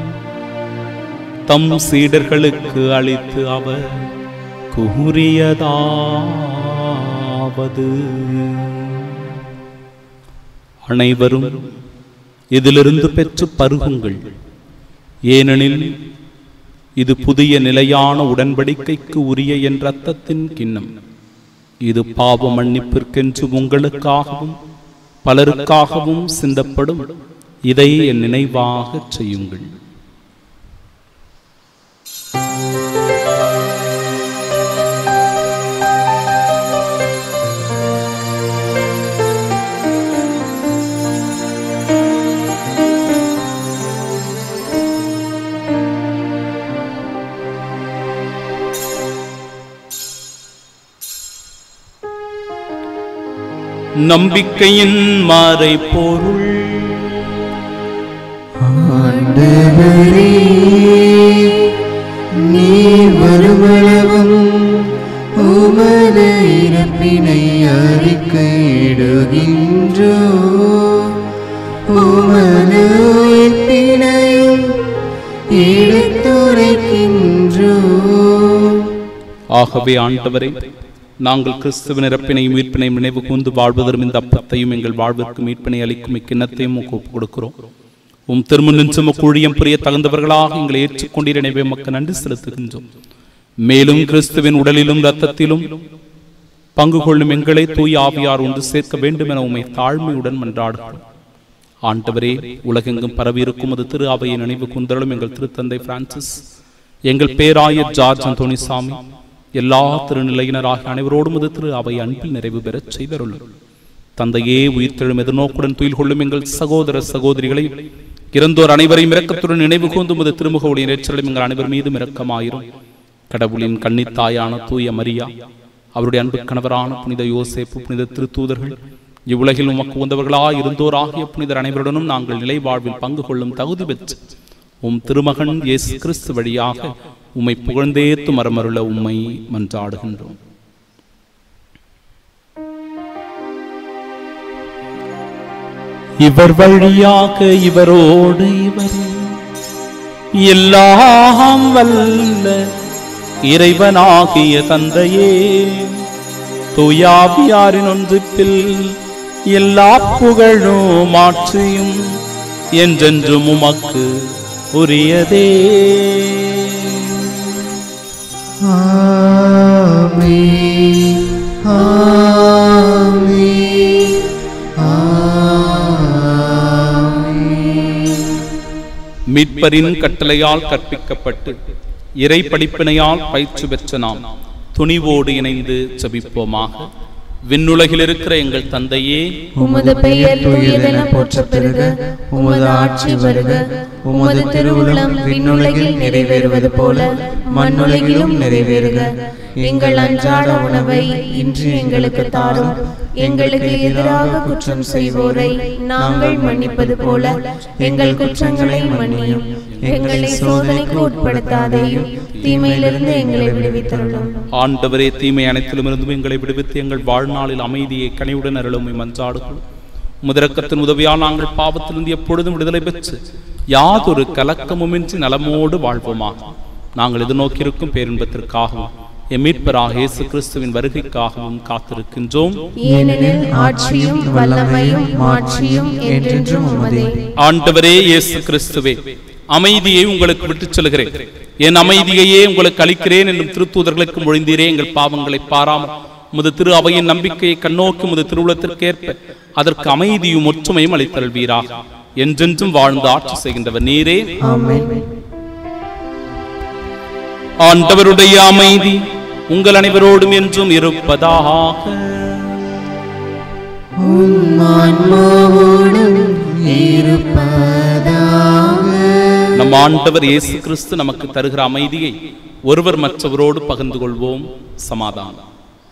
தம் சீடர்களுக்கு அளித்து அவர் கூறியதாவது அனைவரும் இதிலிருந்து பெற்று பருகுங்கள் ஏனெனில் இது புதிய நிலையான உடன்படிக்கைக்கு உரிய என் ரத்தத்தின் கிண்ணம் இது பாவ மன்னிப்பிற்கென்று உங்களுக்காகவும் பலருக்காகவும் சிந்தப்படும் இதை என் நினைவாகச் செய்யுங்கள் நம்பிக்கையின் மாறை பொருள்
ஆண்டவரே நீ வருமளவும் உமது இறப்பினை அறிக்கையிடுகின்றோ உமது உயிர்ப்பினையும் எடுத்துரைக்கின்றோ
ஆகவே ஆண்டவரே நாங்கள் கிறிஸ்துவின் இறப்பினையும் மீட்பினையும் நினைவு கூர்ந்து வாழ்வதரும் இந்த அப்பத்தையும் எங்கள் வாழ்விற்கு மீட்பினை அளிக்கும் இக்கிண்ணத்தையும் உமக்கு ஒப்புக் கொடுக்கிறோம் உம் திருமுன் நின்று கூழியம் புரிய தகுந்தவர்களாக எங்களை ஏற்றுக்கொண்டீர் எனவே உமக்கு நன்றி செலுத்துகின்றோம் மேலும் கிறிஸ்துவின் உடலிலும் இரத்தத்திலும் பங்கு கொள்ளும் எங்களை தூய் ஆவியார் ஒன்று சேர்க்க வேண்டும் என உம்மை தாழ்மையுடன் மன்றாடுகிறோம் ஆண்டவரே உலகெங்கும் பரவியிருக்கும் அது திரு அவையை நினைவு கூந்தலும் எங்கள் திருத்தந்தை பிரான்சிஸ் எங்கள் பேராயர் ஜார்ஜ் அந்தோணிசாமி எல்லா திருநிலையினராகிய அனைவரோடும் அது திரு அவை அன்பில் நிறைவு பெறச் செய்தருளும் தந்தையே உயிர்த்தெழும் எதிர்நோக்குடன் துயில் கொள்ளும் எங்கள் சகோதர சகோதரிகளை இறந்தோர் அனைவரையும் இரக்கத்துடன் நினைவு கூர்ந்தும் அது திருமுகவுடைய நேற்றலும் எங்கள் அனைவர் மீதும் இரக்கமாயிரும் கடவுளின் கன்னித்தாயான தூய மரியா அவருடைய அன்பு கணவரான புனித யோசேப்பு புனித திருத்தூதர்கள் இவ்வுலகில் உமக்கு உந்தவர்களாய் இருந்தோராகிய புனிதர் அனைவருடனும் நாங்கள் நிலை வாழ்வில் பங்கு கொள்ளும் தகுதி பெற்று உம் திருமகன் இயேசு கிறிஸ்து வழியாக உம்மை புகழ்ந்தேத்து மரமருள உம்மை மன்றாடுகின்றோம் இவர் வழியாக இவரோடு இவர் எல்லாம் வல்ல இறைவனாகிய தந்தையே தூயாவியாரின் ஒன்றிப்பில் எல்லா புகழும் ஆட்சியும் என்றென்றும் உமக்கு உரியதே
ஆமென் ஆமென் ஆமென்
மீட்பரின் கட்டளையால் கற்பிக்கப்பட்டு இறை படிப்பினையால் பயிற்சி பெற்ற நாம் துணிவோடு இணைந்து ஜெபிப்போமாக விண்ணுலகில் இருக்கிற எங்கள் தந்தையே
உமது பெயர் தூயதென போற்றப் பெறுக உமது ஆட்சி வருக உமது திருவுளம் விண்ணுலகில் நிறைவேறுவது போல மண்ணுலகிலும் நிறைவேறுக எங்கள் அன்றாட உணவை இன்று எங்களுக்கு தாரும் எங்களுக்கு எதிராக குற்றம் செய்வோரை நாங்கள் மன்னிப்பது போல எங்கள் குற்றங்களை மன்னியும் எங்களை சோதனைக்கு உட்படுத்தாதேயும் தீமையிலிருந்து எங்களை விடுவித்தருளும்
ஆண்டவரே தீமை அனைத்திலும் இருந்தும் எங்களை விடுவித்து எங்கள் வாழ்நாளில் அமைதியை கனிவுடன் அருளும் மன்றாடுகிறோம் முதரக்கத்தின் உதவியால் நாங்கள் பாவத்திலிருந்து எப்பொழுதும் விடுதலை பெற்று யாதொரு கலக்கமுமின்றி நலமோடு வாழ்வோமா நாங்கள் எதிர்நோக்கியிருக்கும் பேரின்பத்திற்காகவும் எம் மீட்பராக இயேசு கிறிஸ்துவின் வருகைக்காகவும் காத்திருக்கின்றோம்
ஏனெனில் ஆட்சியும் வல்லமையும் மாட்சியும் என்றென்றும் உமதே
ஆண்டவரே இயேசு கிறிஸ்துவே அமைதியை உங்களுக்கு விட்டுச் செல்கிறேன் என் அமைதியையே உங்களுக்கு அளிக்கிறேன் என்னும் திருத்தூதர்களுக்கு மொழிந்தீரே எங்கள் பாவங்களை பாராமல் முது திரு அவையின் நம்பிக்கையை கண்ணோக்கி முது திருவுளத்திற்கேற்ப அதற்கு அமைதியும் ஒற்றுமையும் அளித்தல்வீராக என்றென்றும் வாழ்ந்து ஆட்சி செய்கின்றவர் நீரே ஆண்டவருடைய அமைதி உங்கள் அனைவரோடும் என்றும் இருப்பதாக
ஆன்மாவோடும் இருப்பதாக
நம் ஆண்டவர் இயேசு கிறிஸ்து நமக்கு தருகிற அமைதியை ஒருவர் மற்றவரோடு பகிர்ந்து கொள்வோம் சமாதானம்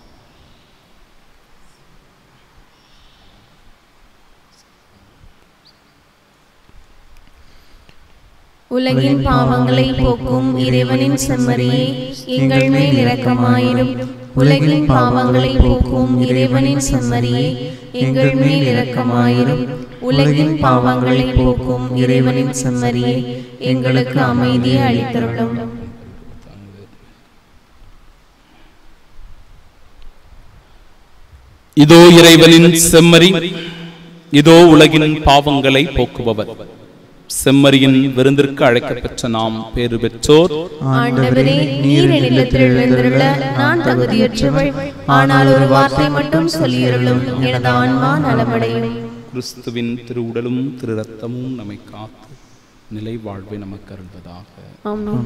உலகின் பாவங்களை போக்கும் இறைவனின் செம்மறியே எங்கள் மேல் இரக்கமாயிரும் உலகின் பாவங்களை போக்கும் இறைவனின் செம்மறியே எங்கள் மேல் இரக்கமாயிரும் உலகின் பாவங்களை போக்கும் இறைவனின் செம்மறியே எங்களுக்கு அமைதியை அளித்தருளும்
இதோ இறைவனின் செம்மறி இதோ உலகின் பாவங்களை போக்குபவர் செம்மறியின் விருந்திற்கு அழைக்கப்பெற்ற நாம் பேறு பெற்றோர்
ஆண்டவரே நீர் என் இல்லத்தில் எழுந்திருள நான் தகுதியற்றவள் ஆனால் ஒரு வார்த்தை மட்டும் சொல்லியருளும் எனது ஆன்மா நலமடையும்
கிறிஸ்துவின் திருவுடலும் திரு ரத்தமும் நம்மை காத்து நிலை வாழ்வை நமக்கு அருள்வதாக
ஆமென்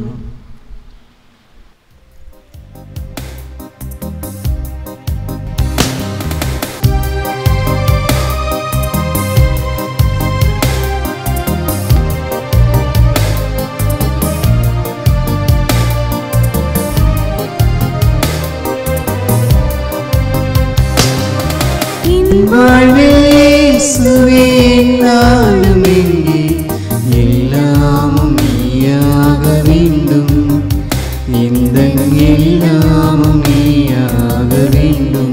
வாழ்வில் இயேசுவே நாளும் எங்கே எல்லாமும் நீயாக வேண்டும் இந்த எல்லாமும் நீயாக வேண்டும்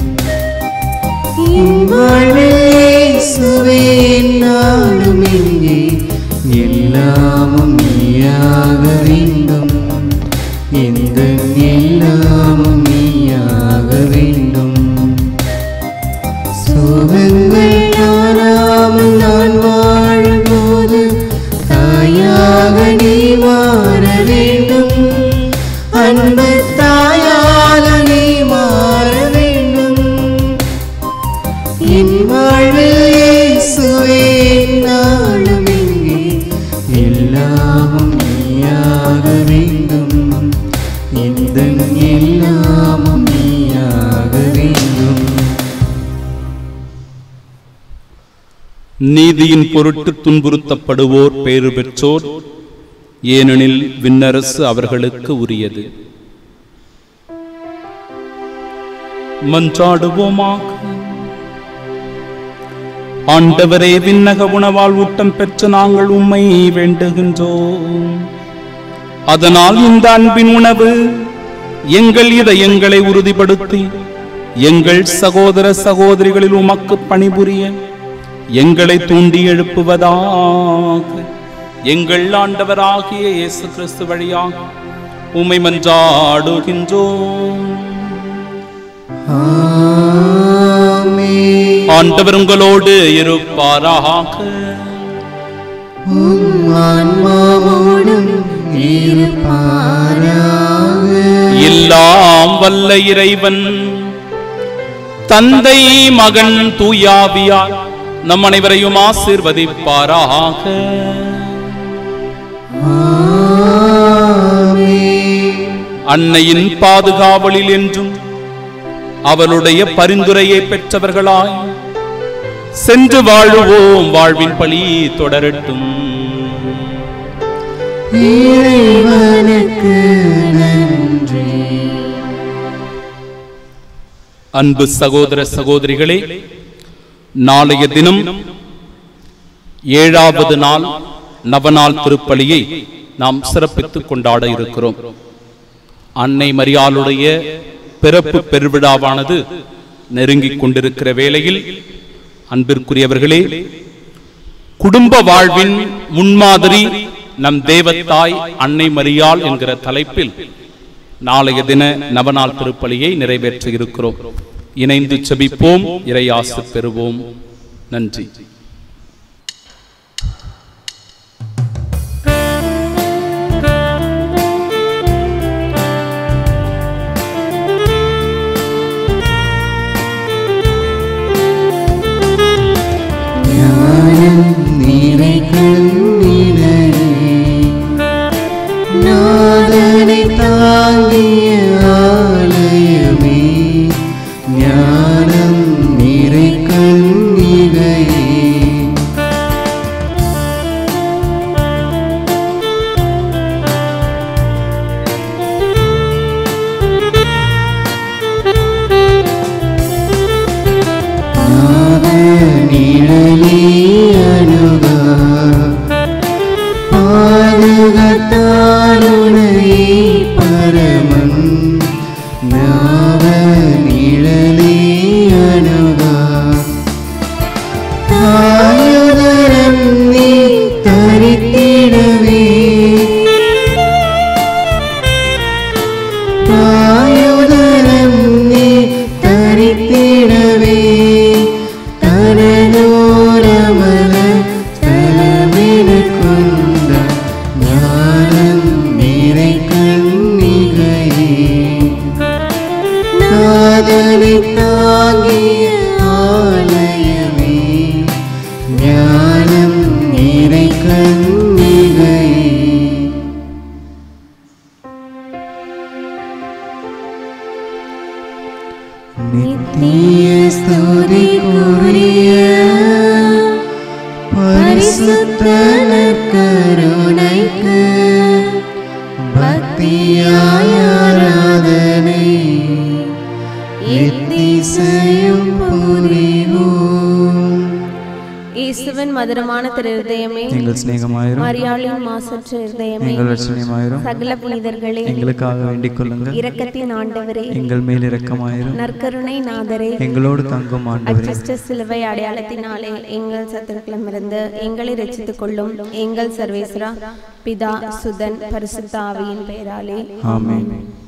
என் வாழ்வில் இயேசுவே நாளும் எங்கே எல்லாமும் நீயாக வேண்டும் இந்த எல்லாமும் நீயாக வேண்டும் சுகங்கள் காணாமல் நான் வாழும்போது தாயாக நீ மாற வேண்டும் அன்பு தாயாக நீ மாற வேண்டும் என் வாழ்வில் இயேசுவே நாளும் இங்கே எல்லாமும் நீயாக வேண்டும் இந்த எல்லாமும் நீயாக வேண்டும்
நீதியின் பொருட்டு துன்புறுத்தப்படுவோர் பேறு பெற்றோர் ஏனெனில் விண்ணரசு அவர்களுக்கு உரியது மன்றாடுவோமாக ஆண்டவரே விண்ணக உணவால் ஊட்டம் பெற்ற நாங்கள் உம்மை வேண்டுகின்றோம் அதனால் இந்த அன்பின் உணவு எங்கள் இதயங்களை உறுதிப்படுத்தி எங்கள் சகோதர சகோதரிகளில் உமக்கு பணிபுரிய எங்களை தூண்டி எழுப்புவதாக எங்கள் ஆண்டவராகிய இயேசு கிறிஸ்து வழியாக உம்மை மன்றாடுகின்றோம்
ஆமென்.
ஆண்டவர் உங்களோடு இருப்பாராக
உம் ஆன்மாவோடும் இருப்பாராக.
எல்லாம் வல்ல இறைவன் தந்தை மகன் தூயாவியார் நம் அனைவரையும் ஆசீர்வதிப்பாராக
ஆமென்.
அன்னையின் பாதுகாவலில் என்றும் அவளுடைய பரிந்துரையை பெற்றவர்களாய் சென்று வாழுவோம் வாழ்வின் பழி தொடரட்டும்
இறைவனுக்கு நன்றி
அன்பு சகோதர சகோதரிகளே நாளைய தினம் ஏழாவது நாள் நவநாள் திருப்பலியை நாம் சிறப்பித்துக் கொண்டாட இருக்கிறோம் அன்னை மரியாளுடைய பிறப்பு பெருவிழாவானது நெருங்கிக் கொண்டிருக்கிற வேளையில் அன்பிற்குரியவர்களே குடும்ப வாழ்வின் முன்மாதிரி நம் தேவத்தாய் அன்னை மரியாள் என்கிற தலைப்பில் நாளைய தின நவநாள் திருப்பலியை நிறைவேற்ற இருக்கிறோம் இணைந்து செபிப்போம் இறையாசு பெறுவோம் நன்றி
ஞானம் நிறை கண்ணினை நாதனை தாங்கிய ஆலயமே ஞானம் நிறை கண்ணிகையே நிழலே அணுகா பாதுகாத்தாருணை பரமன் நாவ நிழலே அணுகா தாயுதரம் நீ தரித்திடவே தாயுதரம் நீ தரித்திடவே தனதோரமல தலமென கொண்ட ஞானம் நிறை கண்ணிகையே நாதனை தாங்கிய ஆலயமே ஞானம் நிறை கண்ணிகையே நித்திய ஸ்துதிக்குரிய பரிசுத்த நற்கருணைக்கு பக்தியாய் ஆராதனை எத்திசையும் புரிவோம்
இயேசுவின் மதுரமான திரு இருதயமே
எங்கள் சிநேகமாயிரும்
மரியாளின் மாசற்ற இருதயமே
எங்கள் ரட்சணியமாயிரும்
சகல புனிதர்களே
எங்களுக்காக வேண்டிக் கொள்ளுங்கள்
இரக்கத்தின் ஆண்டவரே
எங்கள் மேல் இரக்கமாயிரும்
நற்கருணை நாதரே
எங்களோடு தங்கும் ஆண்டவரே
அச்சிஷ்ட சிலுவை அடையாளத்தினாலே எங்கள் சத்துருக்களிடமிருந்து எங்களை ரட்சித்துக் கொள்ளும் எங்கள் சர்வேஸ்வரா பிதா சுதன் பரிசுத்த ஆவியின் பெயராலே
ஆமென்